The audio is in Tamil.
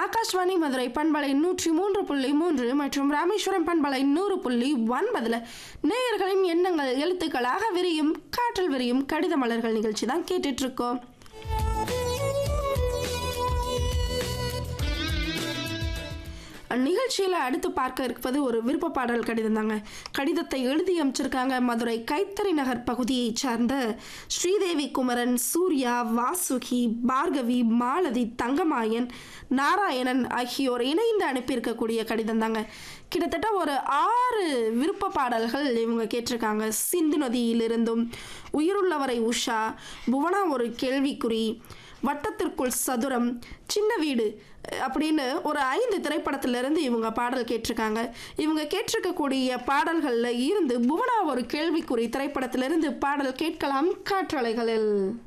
ஆகாஷ்வாணி மதுரை பண்பலை நூற்றி மூன்று புள்ளி மூன்று மற்றும் ராமேஸ்வரம் பண்பலை நூறு புள்ளி ஒன்பதுல நேயர்களின் எண்ணங்கள் எழுத்துக்களாக விரியும் காற்றில் விரியும் கடித மலர்கள் நிகழ்ச்சி தான் கேட்டுட்டு இருக்கோம் நிகழ்ச்சியில் அடுத்து பார்க்க இருப்பது ஒரு விருப்ப பாடல் கடிதம் தாங்க கடிதத்தை எழுதி அமைச்சிருக்காங்க மதுரை கைத்தறி நகர் பகுதியைச் சார்ந்த ஸ்ரீதேவி குமரன் சூர்யா வாசுகி பார்கவி மாலதி தங்கமாயன் நாராயணன் ஆகியோர் இணைந்து அனுப்பியிருக்கக்கூடிய கடிதம் தாங்க கிட்டத்தட்ட ஒரு ஆறு விருப்ப பாடல்கள் இவங்க கேட்டிருக்காங்க சிந்து நதியிலிருந்தும் உயிருள்ளவரை உஷா புவனா ஒரு கேள்விக்குறி வட்டத்திற்குள் சதுரம் சின்ன வீடு அப்படின்னு ஒரு ஐந்து திரைப்படத்திலிருந்து இவங்க பாடல் கேட்டிருக்காங்க இவங்க கேட்டிருக்கக்கூடிய பாடல்களில் இருந்து புவனா ஒரு கேள்விக்குறி திரைப்படத்திலிருந்து பாடல் கேட்கலாம் காற்றலைகளில்